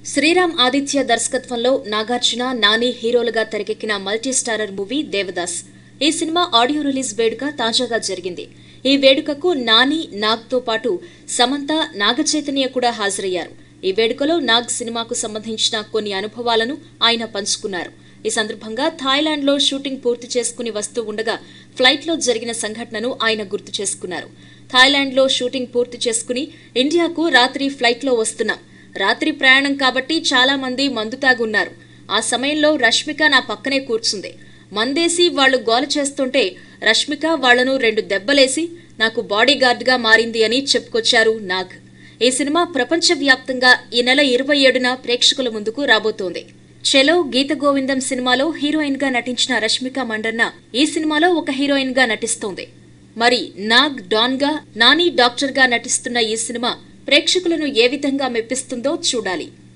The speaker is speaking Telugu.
శ్రీరామ్ ఆదిత్య దర్శకత్వంలో నాగార్జున నాని హీరోలుగా తెరకెక్కిన మల్టీ స్టారర్ మూవీ దేవదాస్ ఈ సినిమా ఆడియో రిలీజ్ వేడుక తాజాగా జరిగింది ఈ వేడుకకు నాని నాగ్తో పాటు సమంత నాగచైతన్య కూడా హాజరయ్యారు ఈ వేడుకలో నాగ్ సినిమాకు సంబంధించిన కొన్ని అనుభవాలను ఆయన పంచుకున్నారు ఈ సందర్భంగా థాయిలాండ్లో షూటింగ్ పూర్తి చేసుకుని వస్తూ ఉండగా ఫ్లైట్లో జరిగిన సంఘటనను ఆయన గుర్తు చేసుకున్నారు థాయిలాండ్లో షూటింగ్ పూర్తి చేసుకుని ఇండియాకు రాత్రి ఫ్లైట్లో వస్తున్నాం రాత్రి ప్రయాణం కాబట్టి చాలా మంది మందు తాగున్నారు ఆ సమయంలో రష్మిక నా పక్కనే కూర్చుంది మందేసి వాళ్లు గోల చేస్తుంటే రష్మిక వాళ్లను రెండు దెబ్బలేసి నాకు బాడీ గార్డ్గా మారింది అని చెప్పుకొచ్చారు నాగ్ ఈ సినిమా ప్రపంచవ్యాప్తంగా ఈ నెల ఇరవై ఏడున ప్రేక్షకుల ముందుకు రాబోతోంది చెలో గీత గోవిందం సినిమాలో హీరోయిన్ గా నటించిన రష్మిక మండన్న ఈ సినిమాలో ఒక హీరోయిన్ గా నటిస్తోంది మరి నాగ్ డాన్ గా నాని డాక్టర్ గా నటిస్తున్న ఈ సినిమా ప్రేక్షకులను ఏ విధంగా మెప్పిస్తుందో చూడాలి